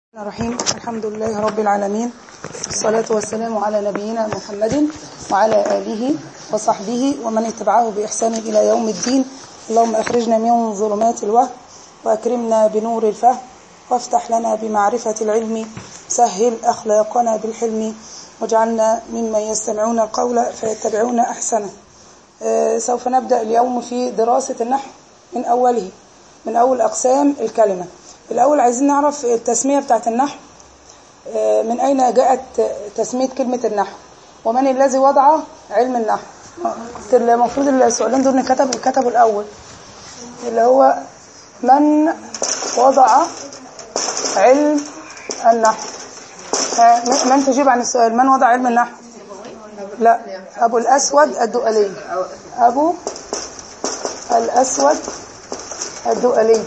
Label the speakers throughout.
Speaker 1: الرحيم الحمد لله رب العالمين والصلاة والسلام على نبينا محمد وعلى آله وصحبه ومن اتبعه بإحسان إلى يوم الدين اللهم أخرجنا من ظلمات الوهم وأكرمنا بنور الفهم وافتح لنا بمعرفة العلم سهل أخلاقنا بالحلم واجعلنا ممن يستمعون القول فيتبعون أحسنه آه، سوف نبدأ اليوم في دراسة النحو من أوله من أول أقسام الكلمة الأول عايزين نعرف التسمية بتاعت النحو آه، من أين جاءت تسمية كلمة النحو ومن الذي وضع علم النحو آه، المفروض السؤالين دول كتب كتبوا الأول اللي هو من وضع علم النحو آه، من تجيب عن السؤال من وضع علم النحو لا أبو الأسود الدؤلي أبو الأسود الدؤلي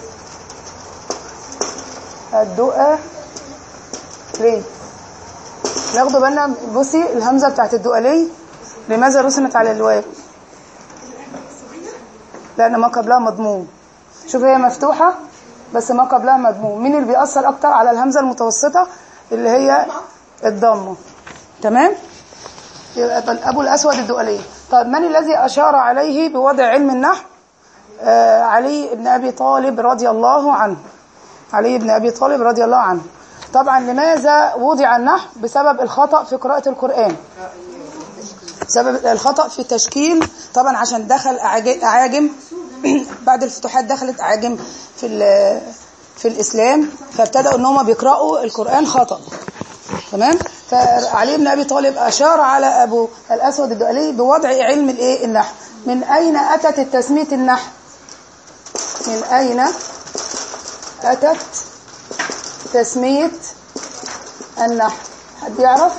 Speaker 1: الدؤة ليه ناخدوا بالنا بصي الهمزة بتاعت الدؤلي لماذا رسمت على الواو لأن ما قبلها مضموم شوف هي مفتوحة بس ما قبلها مضموم مين اللي بيأثر أكتر على الهمزة المتوسطة اللي هي الضمة تمام يبقى أبو الأسود الدؤلي طيب من الذي أشار عليه بوضع علم النحو آه علي بن أبي طالب رضي الله عنه علي بن أبي طالب رضي الله عنه طبعا لماذا وضع النحو بسبب الخطأ في قراءة القرآن بسبب الخطأ في تشكيل طبعا عشان دخل أعاجم بعد الفتوحات دخلت أعاجم في في الإسلام فابتدأوا ان هم بيقرأوا القرآن خطأ تمام فعلي بن أبي طالب أشار على أبو الأسود الدؤلي بوضع علم الإيه النحو من أين أتت التسمية النحو من أين أتت تسمية النحو حد يعرف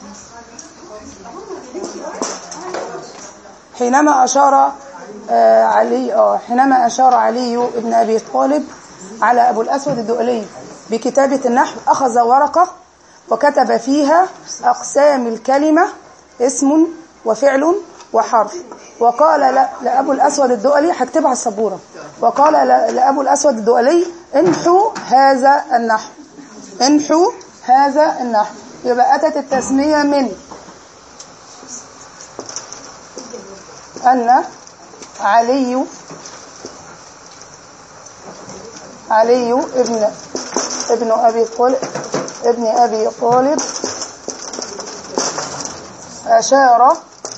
Speaker 1: حينما أشار آه علي آه حينما أشار علي بن أبي طالب على أبو الأسود الدؤلي بكتابة النحو أخذ ورقة وكتب فيها أقسام الكلمة اسم وفعل وحرف وقال لأبو الأسود الدؤلي هكتبها على السبورة وقال لأبو الأسود الدؤلي انحوا هذا النحو انحوا هذا النحو يبقى أتت التسمية من أن علي علي ابن ابن أبي طالب ابن أبي طالب أشار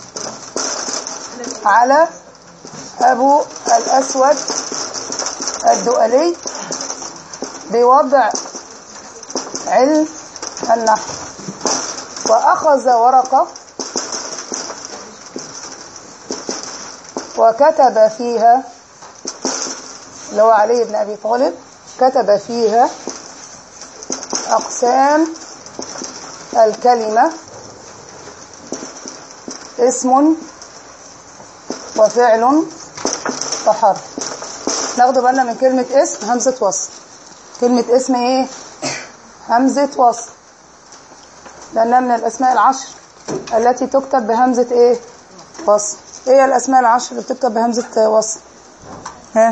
Speaker 1: على أبو الأسود الدؤلي بوضع علم النحو وأخذ ورقة وكتب فيها اللي هو علي بن أبي طالب كتب فيها أقسام الكلمة اسم وفعل وحرف ناخد بالنا من كلمة اسم همزة وصل كلمة اسم ايه همزة وصل لأنها من الأسماء العشر التي تكتب بهمزة ايه وصل ايه الأسماء العشر اللي بتكتب بهمزة وصل ها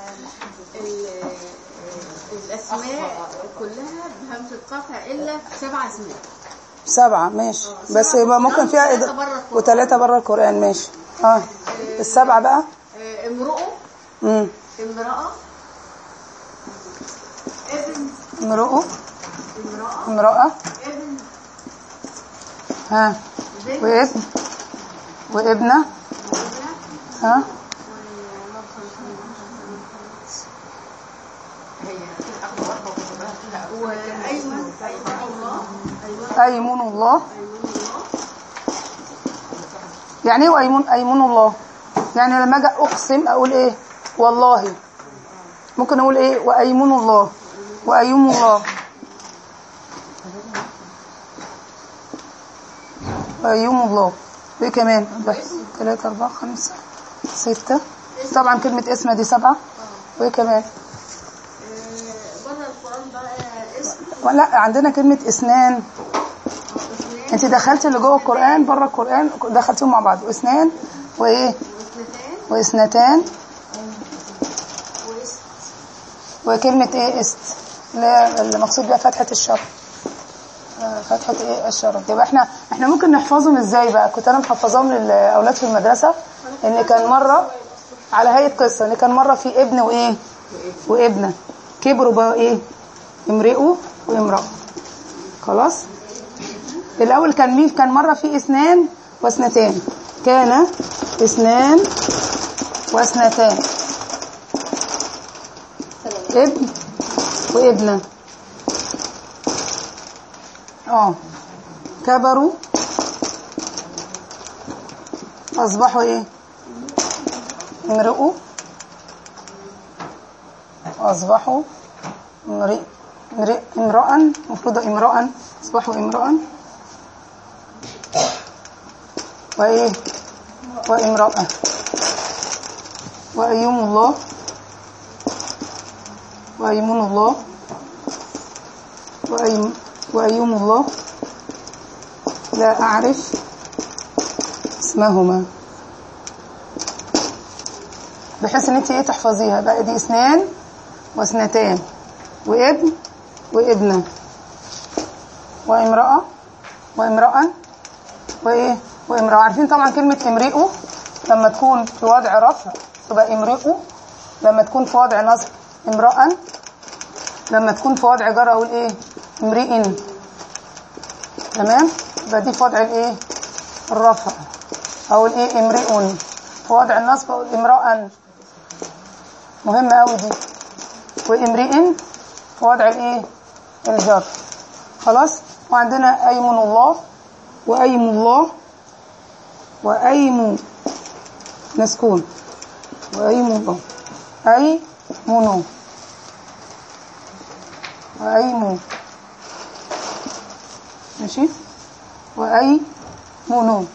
Speaker 2: الأسماء كلها بهمزة قطع إلا سبع أسماء
Speaker 1: سبعة ماشي بس يبقى ممكن فيها إد... وثلاثة بره القرآن ماشي اه السبعة بقى
Speaker 2: آه، امرؤ
Speaker 1: امم
Speaker 2: امرأة ابن
Speaker 1: امرؤ
Speaker 2: امرأة
Speaker 1: امرأة
Speaker 2: ابن
Speaker 1: ها
Speaker 2: بنت
Speaker 1: وابن وابنة ها
Speaker 2: وأيمن أيمن الله
Speaker 1: أيمن الله يعني ايه أيمن أيمن الله يعني لما أجي أقسم أقول إيه والله ممكن أقول إيه وأيمن الله وأيم الله وأيم الله وإيه كمان واحد ثلاثة أربعة خمسة ستة طبعا كلمة اسم دي سبعة وإيه كمان
Speaker 2: بره القرآن بقى اسم
Speaker 1: لا عندنا كلمة اسنان
Speaker 2: واثنين
Speaker 1: انت دخلتي اللي جوه القرآن بره القرآن دخلتيهم مع بعض واسنان وايه
Speaker 2: واثنتان
Speaker 1: واثنتان
Speaker 2: واسم
Speaker 1: وكلمة ايه است اللي هي المقصود بها فتحة الشرط آه، فتحة ايه الشرط يبقى احنا احنا ممكن نحفظهم ازاي بقى كنت انا محفظاهم للاولاد في المدرسة ان كان مرة على هيئة قصة ان كان مرة في ابن وايه وابنة كبروا بقى ايه امرئوا وامرأة خلاص الاول كان مين كان مرة في اثنان واثنتان كان اثنان واثنتان ابن وابنة اه كبروا اصبحوا ايه امرؤوا واصبحوا امرئ امرئ امرأ المفروض امرأ اصبحوا امرأ وايه وامرأة وأيم الله وأيمن الله وأيم وأيم الله لا أعرف اسمهما بحيث ان انت ايه تحفظيها بقى دي اثنان واثنتان وابن وابنة وامرأة وامرأة وايه وامرأة عارفين طبعا كلمة امرئه لما تكون في وضع رفع تبقى امرئه لما تكون في وضع نصب امرأة لما تكون في وضع جر اقول ايه امرئ تمام يبقى دي في وضع الايه الرفع اقول ايه امرئ في وضع النصب اقول امرأة مهمة قوي دي وامرئ في وضع الايه الجر خلاص وعندنا ايمن الله وايم الله وايم مسكون وايم الله اي منو وايم ماشي واي منو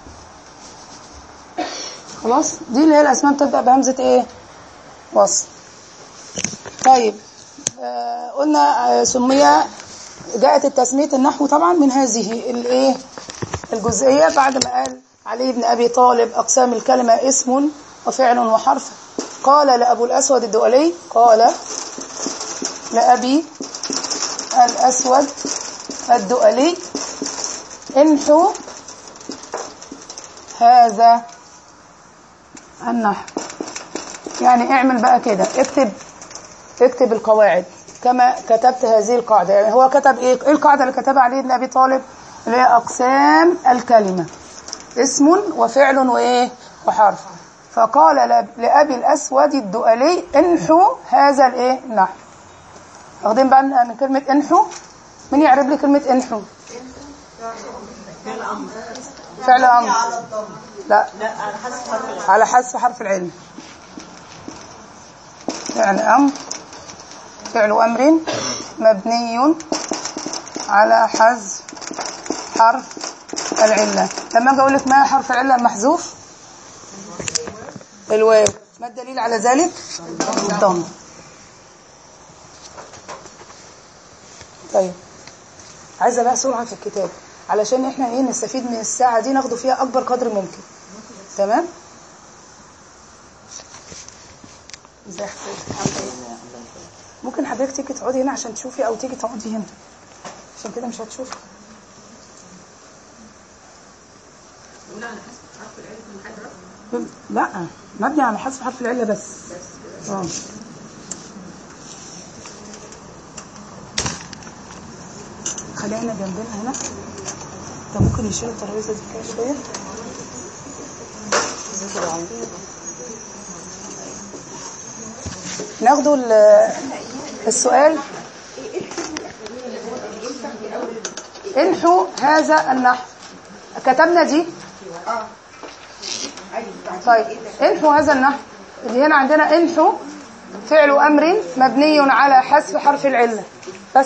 Speaker 1: خلاص دي اللي هي الاسماء بتبدا بهمزه ايه وصل طيب آه قلنا آه سمي جاءت التسمية النحو طبعا من هذه الايه الجزئية بعد ما قال علي بن أبي طالب أقسام الكلمة اسم وفعل وحرف قال لأبو الأسود الدؤلي قال لأبي الأسود الدؤلي امحو هذا النحو يعني اعمل بقى كده اكتب اكتب القواعد كما كتبت هذه القاعدة يعني هو كتب ايه ايه القاعدة اللي كتبها علي بن ابي طالب اللي هي اقسام الكلمة اسم وفعل وايه وحرف فقال لابي الاسود الدؤلي انحو هذا الايه النحو واخدين بقى من كلمة انحو مين يعرف لي كلمة انحو فعل امر لا على حذف حرف العلم فعل امر فعل أمر مبني على حذف حرف العلة لما أجي أقول لك ما حرف العلة المحذوف الواو ما الدليل على ذلك الضم طيب عايزة بقى سرعة في الكتاب علشان احنا ايه نستفيد من الساعة دي ناخده فيها أكبر قدر ممكن تمام ازي حضرتك ممكن حضرتك تيجي تقعدي هنا عشان تشوفي او تيجي تقعدي هنا عشان كده مش هتشوفي لا مبني على حذف حرف العله بس اه خلينا جنبنا هنا ده ممكن يشيل الترابيزه دي كده شويه ناخدوا السؤال انحوا هذا النحو كتبنا دي طيب انحوا هذا النحو اللي هنا عندنا انحوا فعل امر مبني على حذف حرف العله بس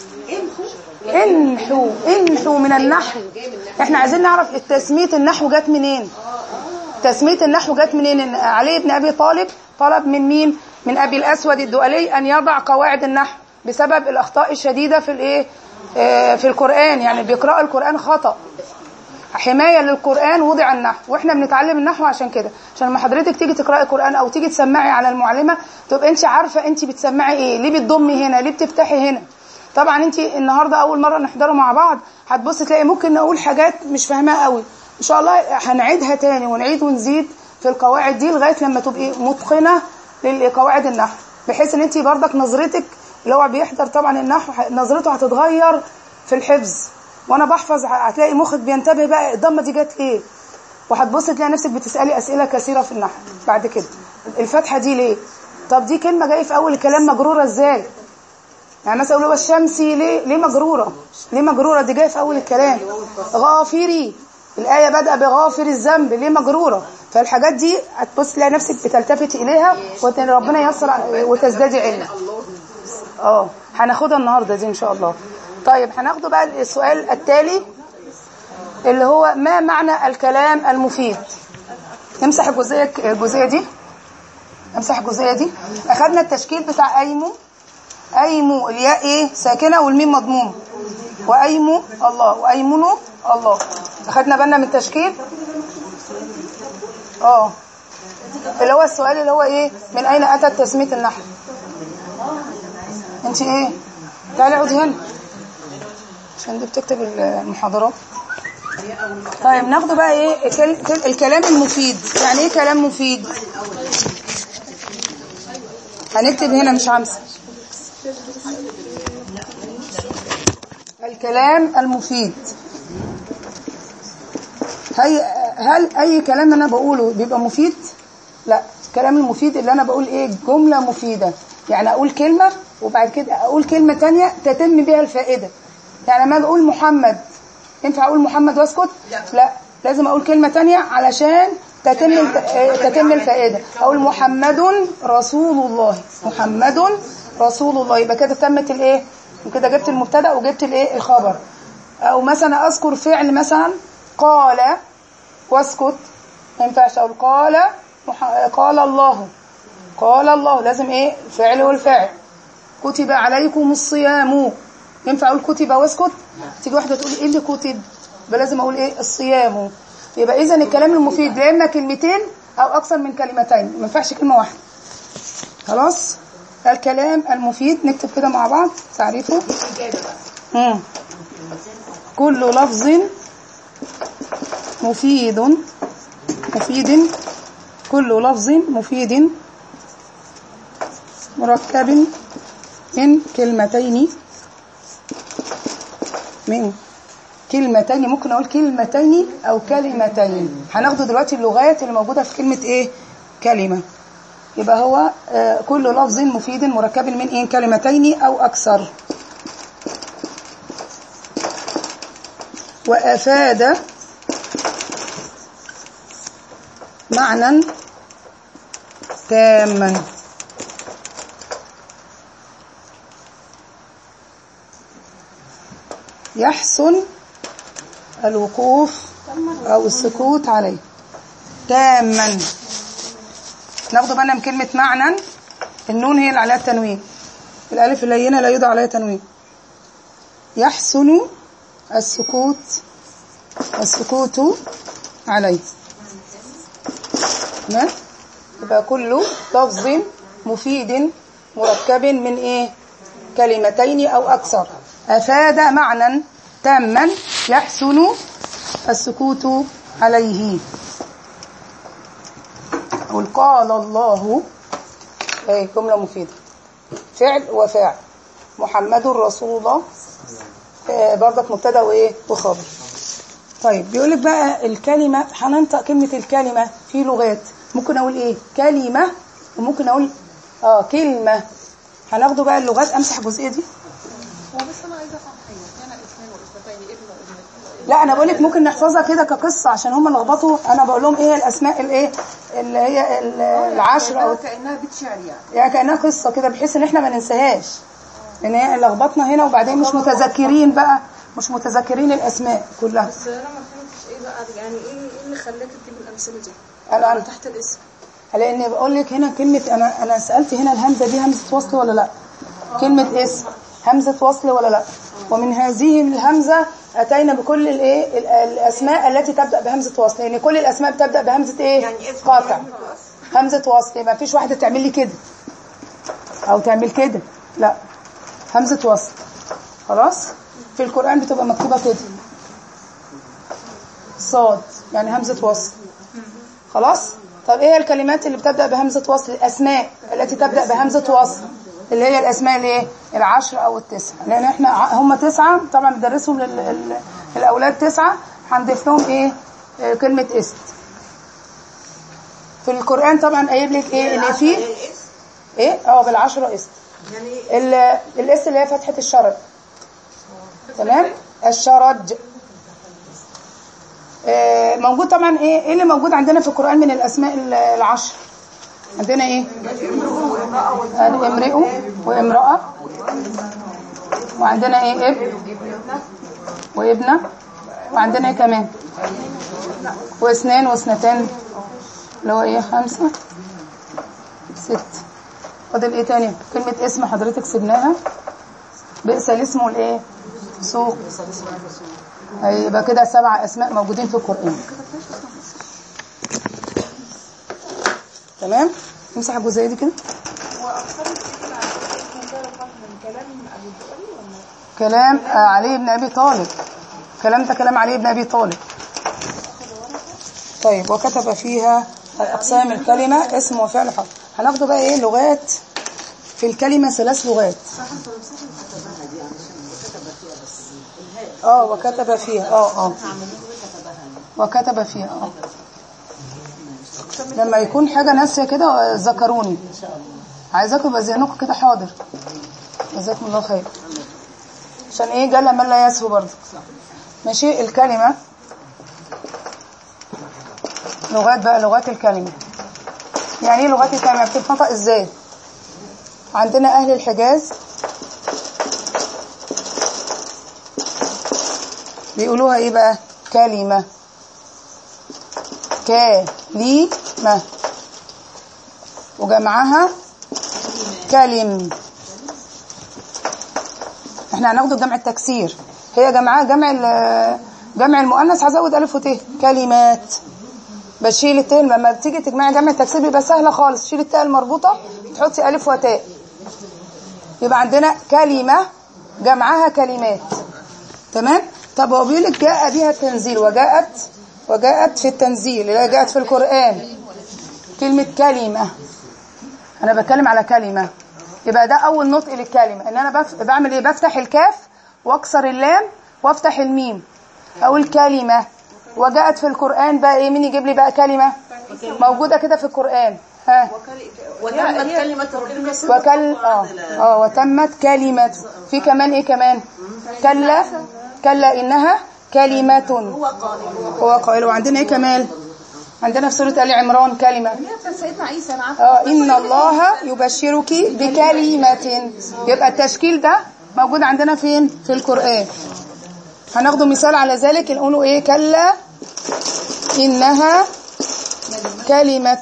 Speaker 1: انحوا انحوا من النحو احنا عايزين نعرف تسميه النحو جت منين تسميه النحو جت منين علي بن ابي طالب طلب من مين من ابي الاسود الدؤلي ان يضع قواعد النحو بسبب الاخطاء الشديده في الايه في القران يعني بيقرأ القران خطا حمايه للقران وضع النحو واحنا بنتعلم النحو عشان كده عشان لما حضرتك تيجي تقراي قران او تيجي تسمعي على المعلمه تبقى انت عارفه انت بتسمعي ايه ليه بتضمي هنا ليه بتفتحي هنا طبعا انت النهارده اول مره نحضره مع بعض هتبص تلاقي ممكن نقول حاجات مش فاهماها قوي ان شاء الله هنعيدها تاني ونعيد ونزيد في القواعد دي لغايه لما تبقي متقنه لقواعد النحو بحيث ان انت برضك نظرتك اللي هو بيحضر طبعا النحو نظرته هتتغير في الحفظ وانا بحفظ هتلاقي مخك بينتبه بقى الضمه دي جت ليه وهتبص تلاقي نفسك بتسالي اسئله كثيره في النحو بعد كده الفتحه دي ليه طب دي كلمه جايه في اول الكلام مجروره ازاي يعني مثلا يقولوا الشمسي ليه ليه مجروره ليه مجروره دي جايه في اول الكلام غافري الايه بادئه بغافر الذنب ليه مجروره فالحاجات دي هتبص تلاقي نفسك بتلتفت اليها وربنا ييسر وتزدادي علم اه هناخدها النهارده دي ان شاء الله طيب هناخده بقى السؤال التالي اللي هو ما معنى الكلام المفيد نمسح الجزئيه الجزئيه دي امسح الجزئيه دي اخذنا التشكيل بتاع ايمو ايمو الياء ايه ساكنه والميم مضموم وايمو الله وايمنو الله اخذنا بالنا من التشكيل اه اللي هو السؤال اللي هو ايه من اين اتت تسميه النحل انت ايه تعالي اقعدي هنا عشان دي بتكتب المحاضرات طيب ناخده بقى ايه الكلام المفيد يعني ايه كلام مفيد هنكتب هنا مش همسح الكلام المفيد هي هل اي كلام انا بقوله بيبقى مفيد لا الكلام المفيد اللي انا بقول ايه جمله مفيده يعني اقول كلمه وبعد كده اقول كلمه تانية تتم بها الفائده يعني لما اقول محمد ينفع اقول محمد واسكت لا لازم اقول كلمه تانية علشان تتم تتم الفائده اقول محمد رسول الله محمد رسول الله يبقى كده تمت الايه وكده جبت المبتدا وجبت الايه الخبر او مثلا اذكر فعل مثلا قال واسكت ما ينفعش اقول قال قال الله قال الله لازم ايه الفعل والفاعل كتب عليكم الصيام ينفع اقول كتب واسكت تيجي واحده تقول ايه اللي كتب يبقى لازم اقول ايه الصيام يبقى اذا الكلام المفيد لا اما كلمتين او اكثر من كلمتين ما ينفعش كلمه واحده خلاص الكلام المفيد نكتب كده مع بعض تعريفه امم كل لفظ مفيد مفيد كل لفظ مفيد مركب من كلمتين من كلمتين ممكن اقول كلمتين او كلمتين هناخده دلوقتي اللغات اللي موجوده في كلمه ايه كلمه يبقى هو آه كل لفظ مفيد مركب من ايه كلمتين او اكثر وافاد معنى تاما يحسن الوقوف او السكوت عليه تاما ناخده بالنا من كلمه معنى النون هي اللي عليها التنوين الالف اللينه لا يوضع عليها تنوين يحسن السكوت السكوت عليه تمام يبقى كل لفظ مفيد مركب من ايه كلمتين او اكثر افاد معنى تاما يحسن السكوت عليه قل قال الله ايه جمله مفيده فعل وفاعل محمد رسول الله آه برضك مبتدا وايه وخبر طيب بيقول لك بقى الكلمه هننطق كلمه الكلمه في لغات ممكن اقول ايه كلمه وممكن اقول اه كلمه هناخده بقى اللغات امسح الجزئيه دي
Speaker 2: هو بس انا عايزه افهم حاجه كان اسمين واثنتين ابن وابنتين
Speaker 1: لا انا بقول لك ممكن نحفظها كده كقصه عشان هم لخبطوا انا بقول لهم ايه الاسماء الايه اللي هي ال- العشر او
Speaker 2: كانها بيت شعر يعني
Speaker 1: يعني كانها قصه كده بحيث ان احنا ما ننساهاش ان هي لخبطنا هنا وبعدين مش متذكرين بقى مش متذكرين الاسماء كلها
Speaker 2: بس انا ما فهمتش ايه بقى يعني ايه ايه اللي خلاك تجيب الامثله دي
Speaker 1: انا
Speaker 2: على
Speaker 1: أنا-
Speaker 2: تحت الاسم
Speaker 1: لان بقول لك هنا كلمه انا انا سالت هنا الهمزه دي همزه وصل ولا لا كلمه اسم همزة وصل ولا لا ومن هذه الهمزة أتينا بكل الايه ال- الأسماء التي تبدأ بهمزة وصل يعني كل الأسماء بتبدأ بهمزة ايه قاطع همزة وصل ما فيش واحدة تعمل لي كده أو تعمل كده لا همزة وصل خلاص في القرآن بتبقى مكتوبة كده صاد يعني همزة وصل خلاص طب ايه الكلمات اللي بتبدأ بهمزة وصل الأسماء التي تبدأ بهمزة وصل اللي هي الأسماء الايه العشر أو التسعة لأن احنا ع- هم تسعة طبعا بندرسهم لل- ال- الأولاد تسعة هنضيف لهم ايه آه، كلمة است في القرآن طبعا قايل لك ايه اللي فيه ايه اه بالعشرة است ال- الاس اللي هي فتحة الشرج تمام الشرج آه، موجود طبعا ايه ايه اللي موجود عندنا في القرآن من الاسماء ال- العشر عندنا ايه ادي امرئ وامرأة وعندنا ايه ابن وابنة وعندنا ايه كمان واثنان واثنتان اللي هو ايه خمسة ست فاضل ايه تاني كلمة اسم حضرتك سبناها بئس الاسم والايه سوق هيبقى كده سبع اسماء موجودين في القرآن تمام نمسح الجزئية دي كده كلام آه، علي بن ابي طالب كلام ده كلام علي بن ابي طالب طيب وكتب فيها اقسام الكلمه اسم وفعل حرف هناخده بقى ايه لغات في الكلمه ثلاث لغات اه وكتب فيها اه اه وكتب فيها اه لما يكون حاجه ناسيه كده آه، ذكروني عايزاكم يبقى ذهنكم كده حاضر جزاكم الله خير عشان ايه جل من لا يسهو برضه ماشي الكلمه لغات بقى لغات الكلمه يعني ايه لغات الكلمه بتتنطق ازاي عندنا اهل الحجاز بيقولوها ايه بقى كلمة كلمة وجمعها كلم احنا هناخده جمع التكسير هي جمعها جمع ال- جمع المؤنث هزود الف وت كلمات بشيل التاء لما بتيجي تجمعي جمع التكسير بيبقى سهله خالص شيل التاء المربوطه تحطي الف وتاء يبقى عندنا كلمه جمعها كلمات تمام طب هو بيقول لك جاء بها التنزيل وجاءت وجاءت في التنزيل اللي هي جاءت في القرآن كلمة كلمة أنا بتكلم على كلمة يبقى ده أول نطق للكلمة إن أنا بف... بعمل إيه بفتح الكاف وأكسر اللام وأفتح الميم أقول كلمة وجاءت في القرآن بقى إيه مين يجيب لي بقى كلمة موجودة كده في القرآن ها
Speaker 2: وتمت كلمة ربنا
Speaker 1: وكل اه اه وتمت كلمة في كمان ايه كمان كلا كلا انها كلمة هو قائل وعندنا ايه كمان عندنا في سورة آل عمران كلمة
Speaker 2: سيدنا عيسى انا عارفه
Speaker 1: اه ان الله يبشرك بكلمة يبقى التشكيل ده موجود عندنا فين في القرآن هناخده مثال على ذلك نقوله ايه كلا انها كلمة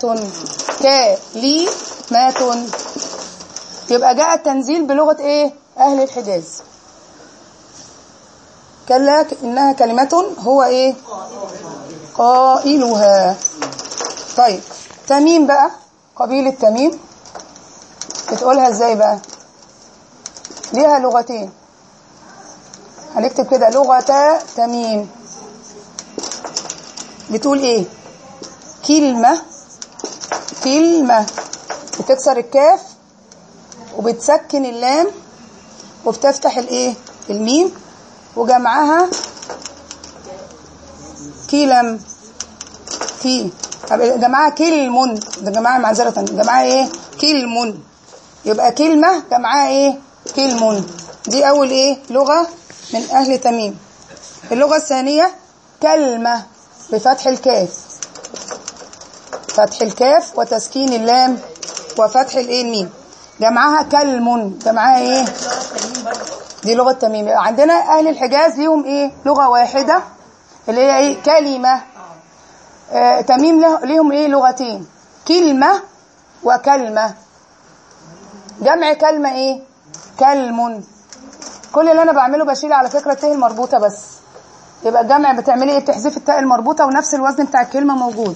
Speaker 1: كلمة يبقى جاء التنزيل بلغة ايه اهل الحجاز كلا انها كلمة هو ايه قائلها طيب تميم بقى قبيلة تميم بتقولها ازاي بقى ليها لغتين هنكتب كده لغة تميم بتقول ايه كلمة كلمة بتكسر الكاف وبتسكن اللام وبتفتح الايه الميم وجمعها كلم كي طب جماعة كلم ده جماعة معذرة جماعة ايه كلم يبقى كلمة جمعها ايه كلم دي اول ايه لغة من اهل تميم اللغة الثانية كلمة بفتح الكاف فتح الكاف وتسكين اللام وفتح الايه الميم جمعها كلم جمعها ايه دي لغة تميم يبقى عندنا اهل الحجاز ليهم ايه لغة واحدة اللي هي ايه كلمة آه تميم له ليهم ايه لغتين كلمة وكلمة جمع كلمة ايه كلم كل اللي انا بعمله بشيل على فكره التاء المربوطه بس يبقى الجمع بتعملي ايه بتحذفي التاء المربوطه ونفس الوزن بتاع الكلمه موجود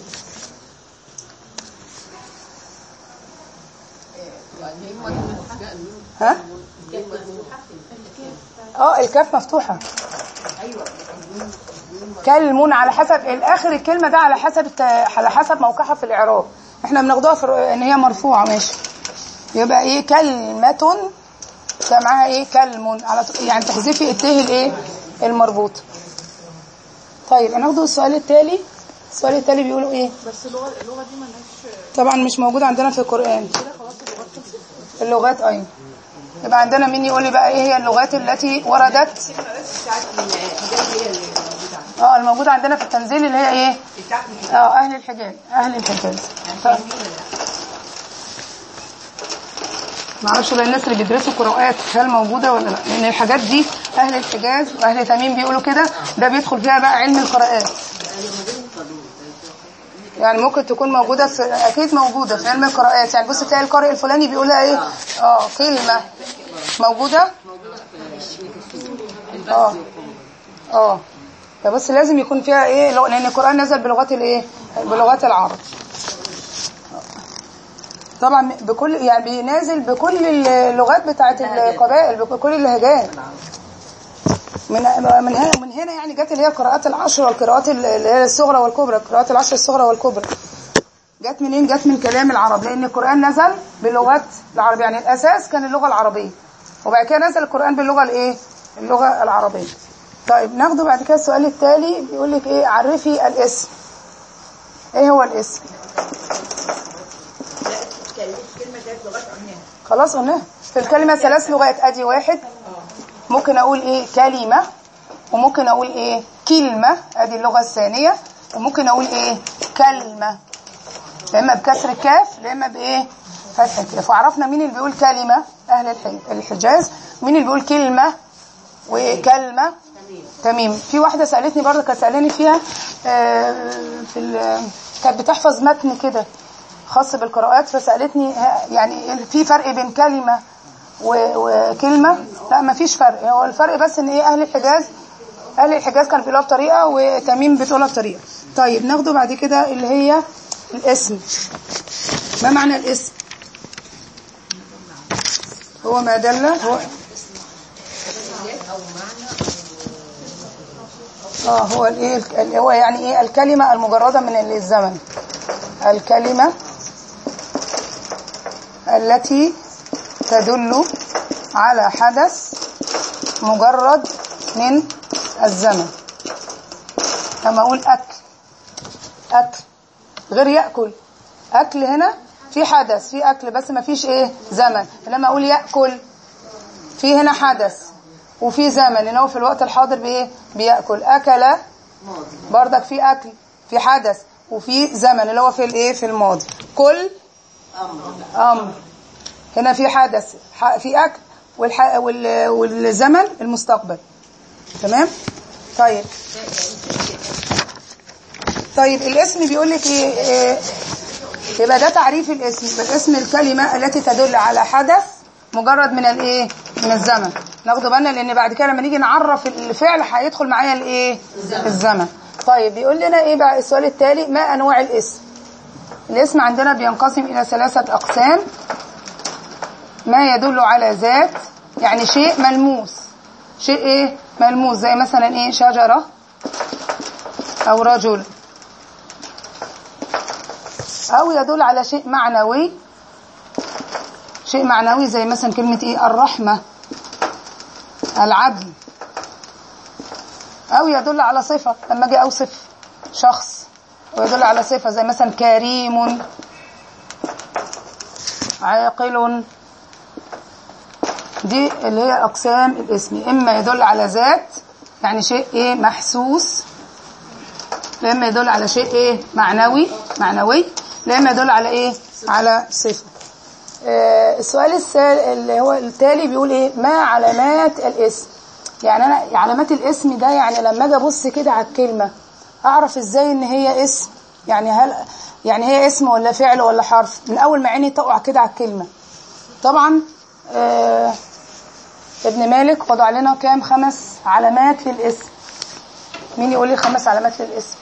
Speaker 1: ها اه الكاف مفتوحه كلمون على حسب الاخر الكلمه ده على حسب الت- على حسب موقعها في الاعراب احنا بناخدوها في الر- ان هي مرفوعه ماشي يبقى ايه كلمه ده معاها ايه كلم على ط- يعني تحذفي الته الايه المربوط طيب هناخده السؤال التالي السؤال التالي بيقولوا ايه
Speaker 2: بس اللغه اللغه دي ملهاش
Speaker 1: طبعا مش موجود عندنا في القرآن اللغات ايوه يبقى عندنا مين يقول لي بقى ايه هي اللغات التي وردت اه الموجودة عندنا في التنزيل اللي هي ايه اه اهل الحجاز اهل الحجاز ف... معرفش بقى الناس اللي بيدرسوا قراءات هل موجودة ولا لا لان الحاجات دي اهل الحجاز واهل تميم بيقولوا كده ده بيدخل فيها بقى علم القراءات يعني ممكن تكون موجودة في أكيد موجودة في علم القراءات يعني بص تلاقي القارئ الفلاني بيقولها إيه آه كلمة موجودة آه آه فبص لازم يكون فيها إيه لو- لأن القرآن نزل بلغات الإيه بلغات العرب طبعا بكل يعني بينازل بكل اللغات بتاعت القبائل بكل اللهجات من من هنا من هنا يعني جت اللي هي القراءات العشر والقراءات اللي هي الصغرى والكبرى القراءات العشر الصغرى والكبرى جت منين جت من كلام العرب لان القران نزل بلغات العرب يعني الاساس كان اللغه العربيه وبعد كده نزل القران باللغه الايه اللغه العربيه طيب ناخده بعد كده السؤال التالي بيقول لك ايه عرفي الاسم ايه هو الاسم خلاص قلناها في الكلمه ثلاث لغات ادي واحد ممكن اقول ايه كلمة وممكن اقول ايه كلمة ادي اللغة الثانية وممكن اقول ايه كلمة لا اما بكسر الكاف لا اما بايه فتح الكاف وعرفنا مين اللي بيقول كلمة اهل الح- الحجاز مين اللي بيقول كلمة وكلمة تميم في واحدة سألتني برضه كانت سألاني فيها آه، في ال- كانت بتحفظ متن كده خاص بالقراءات فسألتني ها- يعني في فرق بين كلمة و- وكلمة لا ما فيش فرق هو الفرق بس ان ايه اهل الحجاز اهل الحجاز كانوا بيقولوها بطريقة وتميم بتقولها بطريقة طيب ناخده بعد كده اللي هي الاسم ما معنى الاسم هو ما دل هو اه هو الايه ال- هو يعني ايه الكلمة المجردة من الزمن الكلمة التي تدل على حدث مجرد من الزمن لما اقول اكل اكل غير ياكل اكل هنا في حدث في اكل بس ما فيش ايه زمن لما اقول ياكل في هنا حدث وفي زمن ان هو في الوقت الحاضر بايه بياكل اكل بردك في اكل في حدث وفي زمن اللي هو في الايه في الماضي كل امر هنا في حدث ح- في اكل والح... وال... والزمن المستقبل تمام طيب طيب الاسم بيقول لك ايه إيه، يبقى ده تعريف الاسم يبقى الاسم الكلمه التي تدل على حدث مجرد من الايه من الزمن ناخده بالنا لان بعد كده لما نيجي نعرف الفعل هيدخل معايا الايه الزمن طيب بيقول لنا ايه بقى السؤال التالي ما انواع الاسم الاسم عندنا بينقسم الى ثلاثه اقسام ما يدل على ذات يعني شيء ملموس شيء ايه ملموس زي مثلا ايه شجرة او رجل او يدل على شيء معنوي شيء معنوي زي مثلا كلمة ايه الرحمة العدل او يدل على صفة لما اجي اوصف شخص ويدل على صفة زي مثلا كريم عاقل دي اللي هي اقسام الاسم اما يدل على ذات يعني شيء ايه محسوس لا اما يدل على شيء ايه معنوي معنوي لا اما يدل على ايه على صفه آه السؤال السال اللي هو التالي بيقول ايه ما علامات الاسم يعني انا علامات الاسم ده يعني لما اجي ابص كده على الكلمه اعرف ازاي ان هي اسم يعني هل يعني هي اسم ولا فعل ولا حرف من اول ما عيني تقع كده على الكلمه طبعا آه ابن مالك وضع لنا كام خمس علامات للاسم مين يقول لي خمس علامات للاسم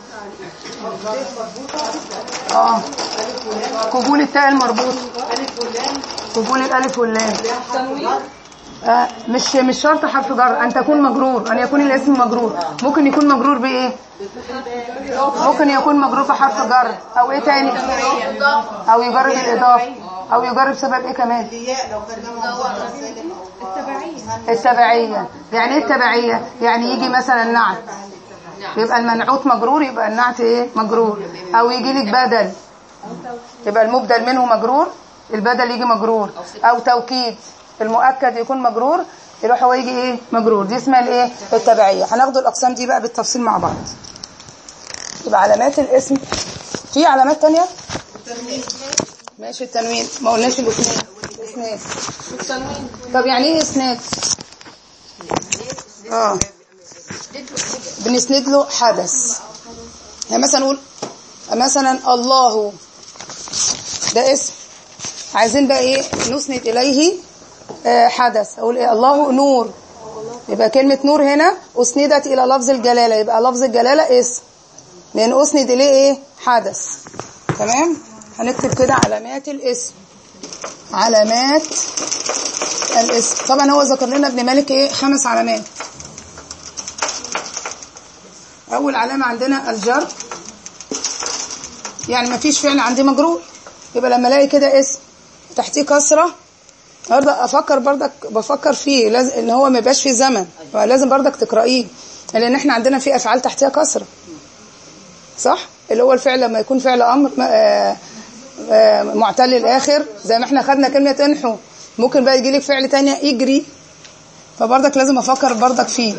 Speaker 1: اه قبول التاء المربوط قبول الالف واللام آه مش مش شرط حرف جر ان تكون مجرور ان يكون الاسم مجرور ممكن يكون مجرور بايه ممكن يكون مجرور بحرف جر او ايه تاني او يجرب الاضافه او يجرب سبب ايه كمان التبعيه يعني ايه التبعيه يعني يجي مثلا نعت يبقى المنعوت مجرور يبقى النعت ايه مجرور او يجي لك بدل يبقى المبدل منه مجرور البدل يجي مجرور او توكيد المؤكد يكون مجرور يروح هو يجي ايه مجرور دي اسمها الايه التبعيه هناخد الاقسام دي بقى بالتفصيل مع بعض يبقى علامات الاسم في علامات تانية ماشي التنوين ما قلناش الاسناد اسناد طب يعني ايه اسناد اه بنسند له حدث يعني مثلا نقول مثلا الله ده اسم عايزين بقى ايه نسند اليه آه حدث اقول ايه الله نور يبقى كلمة نور هنا اسندت الى لفظ الجلالة يبقى لفظ الجلالة اسم لان اسند اليه ايه حدث تمام هنكتب كده علامات الاسم علامات الاسم طبعا هو ذكر لنا ابن مالك ايه خمس علامات اول علامة عندنا الجر يعني ما فيش فعل عندي مجرور يبقى لما الاقي كده اسم تحتيه كسرة برضه افكر برضك بفكر فيه لازم ان هو ما يبقاش فيه زمن لازم برضك تقرأيه لان احنا عندنا في افعال تحتها كسرة صح اللي هو الفعل لما يكون فعل امر معتل الاخر زي ما احنا خدنا كلمة انحو ممكن بقى يجي لك فعل تاني يجري فبرضك لازم افكر برضك فيه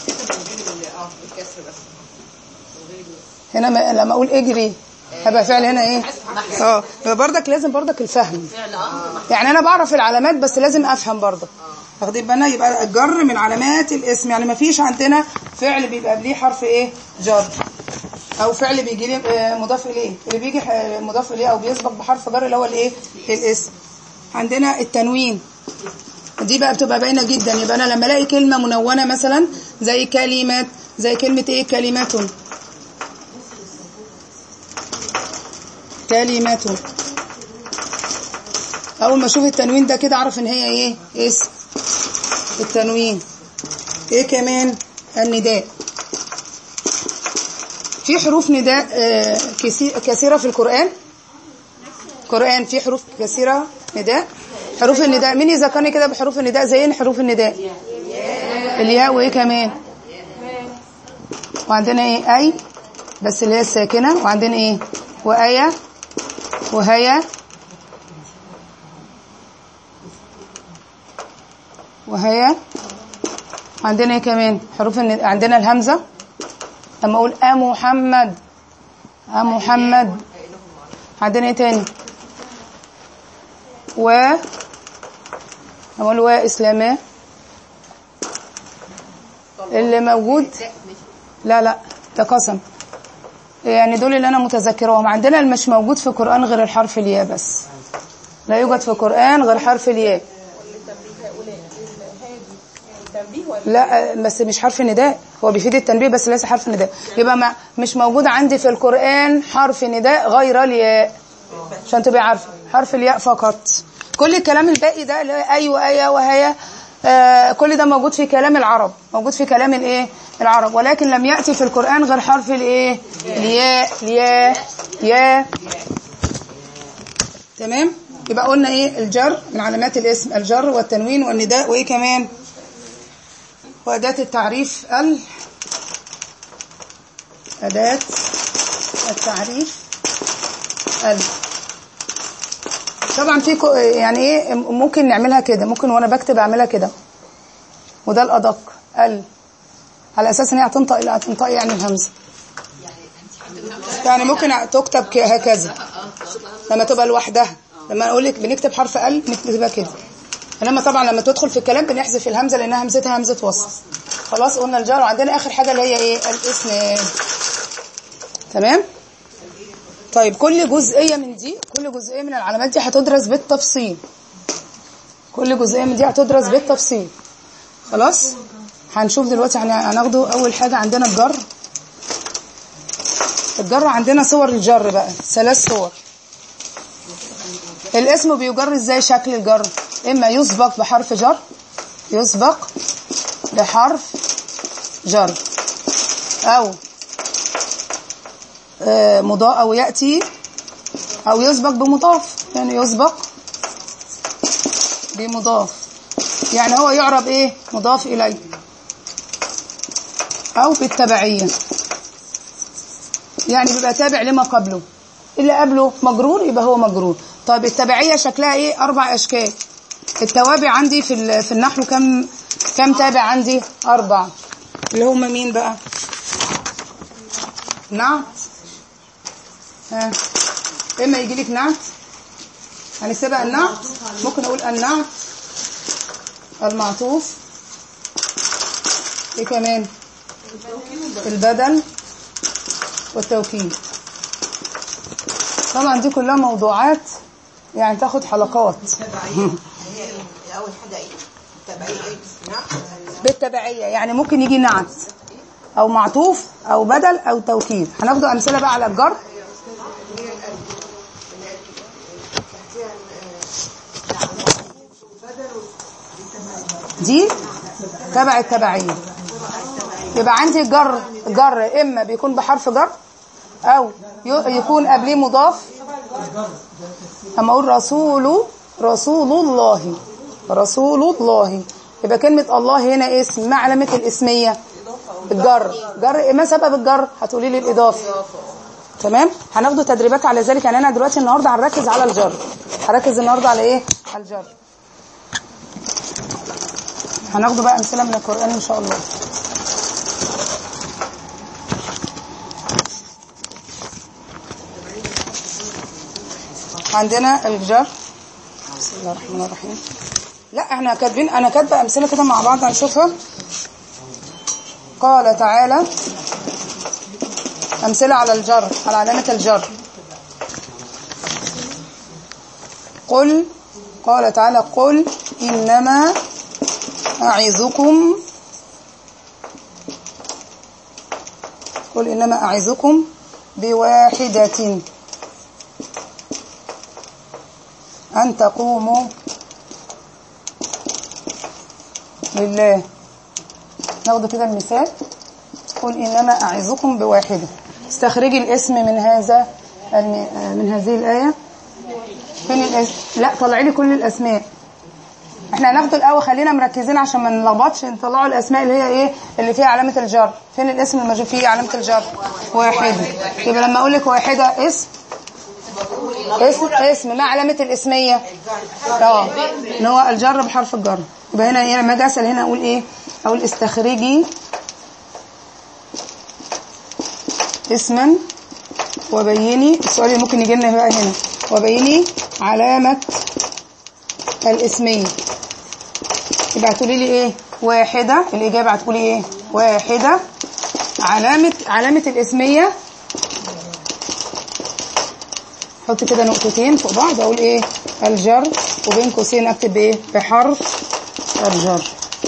Speaker 1: هنا ما لما اقول اجري هبقى فعل هنا ايه اه فبرضك لازم برضك الفهم يعني انا بعرف العلامات بس لازم افهم برضك واخدين بالنا يبقى الجر من علامات الاسم يعني ما فيش عندنا فعل بيبقى قبليه حرف ايه جر او فعل بيجي لي مضاف اليه اللي بيجي مضاف اليه او بيسبق بحرف جر اللي هو الايه الاسم عندنا التنوين دي بقى بتبقى باينه جدا يبقى انا لما الاقي كلمه منونه مثلا زي كلمات زي كلمه ايه كلمات كلمة اول ما اشوف التنوين ده كده اعرف ان هي ايه اسم التنوين ايه كمان النداء في حروف نداء آه كثيرة في القرآن القرآن في حروف كثيرة نداء حروف النداء مين يذكرني كده بحروف النداء زي حروف النداء الياء وايه كمان وعندنا ايه اي بس اللي هي الساكنة وعندنا ايه وآية وهيا وهيا عندنا ايه كمان حروف الن... عندنا الهمزة لما اقول ا محمد ا محمد عندنا ايه تاني و لما اقول و اسلاماه اللي موجود لا لا ده قسم يعني دول اللي انا متذكرهم عندنا اللي مش موجود في القران غير الحرف الياء بس لا يوجد في القران غير حرف الياء لا بس مش حرف نداء هو بيفيد التنبيه بس ليس حرف نداء يبقى ما مش موجود عندي في القران حرف نداء غير الياء عشان تبقى عارفه حرف الياء فقط كل الكلام الباقي ده اللي اي وايه وهي آه كل ده موجود في كلام العرب موجود في كلام الايه العرب ولكن لم يأتي في القرآن غير حرف الايه الياء الياء ياء تمام يبقى قلنا ايه الجر من علامات الاسم الجر والتنوين والنداء وايه كمان وأداة التعريف ال أداة التعريف ال طبعا في يعني ايه ممكن نعملها كده ممكن وانا بكتب اعملها كده وده الادق ال على اساس ان هي هتنطق الى هتنطق يعني الهمزه يعني ممكن تكتب هكذا لما تبقى لوحدها لما اقول لك بنكتب حرف ال نكتبها كده انما طبعا لما تدخل في الكلام بنحذف الهمزه لانها همزتها همزه وصل خلاص قلنا الجار وعندنا اخر حاجه اللي هي ايه الاسم تمام طيب كل جزئيه من دي كل جزئيه من العلامات دي هتدرس بالتفصيل كل جزئيه من دي هتدرس بالتفصيل خلاص هنشوف دلوقتي هن- هناخده اول حاجه عندنا الجر الجر عندنا صور الجر بقى ثلاث صور الاسم بيجر ازاي شكل الجر اما يسبق بحرف جر يسبق بحرف جر او آه، مضاف او ياتي او يسبق بمضاف يعني يسبق بمضاف يعني هو يعرب ايه مضاف اليه او بالتبعيه يعني بيبقى تابع لما قبله اللي قبله مجرور يبقى هو مجرور طيب التبعيه شكلها ايه اربع اشكال التوابع عندي في ال- في النحو كم كم تابع عندي اربع اللي هم مين بقى نعت ها اما يجي لك نعت هنكتبها النعت ممكن اقول النعت المعطوف ايه كمان البدل والتوكيد طبعا دي كلها موضوعات يعني تاخد حلقات
Speaker 3: هي اول حاجه ايه تبعيه ايه نعم
Speaker 1: بالتبعية يعني ممكن يجي نعت او معطوف او بدل او توكيد هناخد امثله بقى على الجر دي تبع التبعيه يبقى عندي الجر جر اما بيكون بحرف جر او ي- يكون قبليه مضاف اما اقول رسول رسول الله رسول الله يبقى كلمة الله هنا اسم ما علامة الاسمية الجر جر ما سبب الجر هتقولي لي الإضافة تمام هناخده تدريبات على ذلك يعني انا دلوقتي النهارده هنركز على الجر هركز النهارده على ايه على الجر هناخده بقى امثله من القران ان شاء الله عندنا الجر بسم الله الرحمن الرحيم لا احنا كاتبين انا كاتبه امثله كده مع بعض هنشوفها قال تعالى امثله على الجر على علامه الجر قل قال تعالى قل انما اعظكم قل انما اعظكم بواحده أن تقوموا لله ناخد كده المثال قل إنما أعظكم بواحدة استخرجي الاسم من هذا الم- آه، من هذه الآية فين الاسم لا طلعي لي كل الأسماء احنا هناخد الأول خلينا مركزين عشان ما نلخبطش نطلعوا الأسماء اللي هي إيه اللي فيها علامة الجر فين الاسم الموجود فيه علامة الجر واحدة يبقى لما أقول لك واحدة اسم اسم اسم ما علامة الاسمية اه ان هو الجر بحرف الجر يبقى هنا إيه لما اجي اسال هنا اقول ايه اقول استخرجي اسما وبيني السؤال اللي ممكن يجي لنا بقى هنا وبيني علامة الاسمية يبقى هتقولي لي ايه واحدة الإجابة هتقولي ايه واحدة علامة علامة الاسمية حط كده نقطتين فوق بعض اقول ايه الجر وبين قوسين اكتب ايه بحرف الجر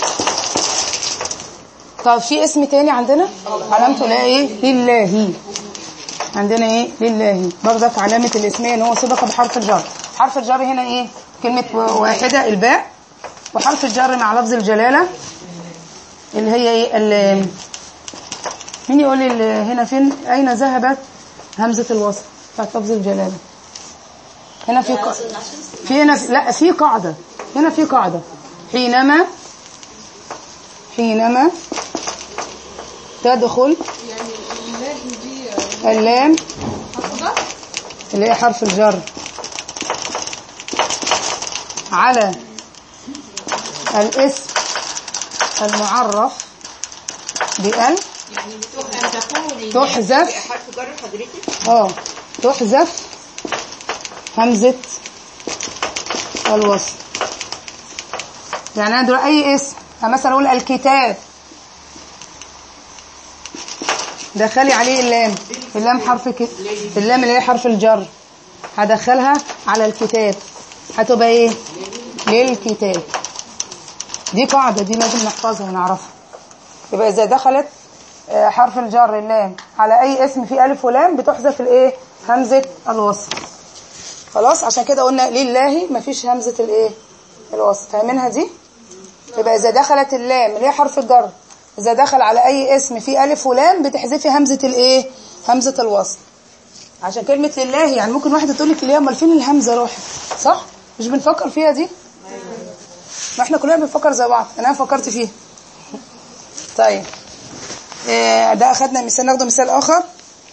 Speaker 1: طب في اسم تاني عندنا علامته لا ايه لله عندنا ايه لله برضك علامة الاسمية ان هو سبق بحرف الجر حرف الجر هنا ايه كلمة واحدة الباء وحرف الجر مع لفظ الجلالة اللي هي ايه ال- مين يقول لي ال- هنا فين اين ذهبت همزة الوصل بتاعت لفظ الجلالة هنا في ق... في هنا لا في قاعدة هنا في قاعدة حينما حينما تدخل اللام اللي هي حرف الجر على الاسم المعرف بأل تحذف
Speaker 3: حرف جر حضرتك
Speaker 1: اه تحذف همزة الوصل يعني انا دلوقتي اي اسم أنا مثلا اقول الكتاب دخلي عليه اللام اللام حرف ك... اللام اللي هي حرف الجر هدخلها على الكتاب هتبقى ايه للكتاب دي قاعدة دي لازم نحفظها ونعرفها يبقى إذا دخلت آه، حرف الجر اللام على أي اسم فيه ألف ولام بتحذف الإيه همزة الوصل خلاص عشان كده قلنا لله مفيش همزة الإيه الوصل فاهمينها دي يبقى إذا دخلت اللام اللي هي حرف الجر إذا دخل على أي اسم فيه ألف ولام بتحذفي همزة الإيه همزة الوصل عشان كلمة لله يعني ممكن واحدة تقول لك ليه امال فين الهمزة روح صح مش بنفكر فيها دي ما احنا كلنا بنفكر زي بعض انا فكرت فيها طيب آه، ده اخدنا مثال ناخده مثال اخر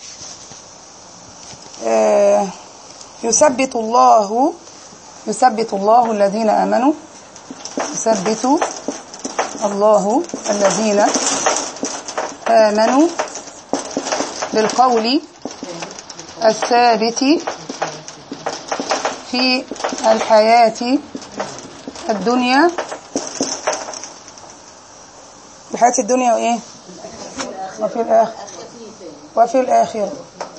Speaker 1: آه، يثبت الله يثبت الله الذين امنوا يثبت الله الذين امنوا بالقول الثابت في الحياة الدنيا الحياة الدنيا وإيه وفي الآخر وفي الآخرة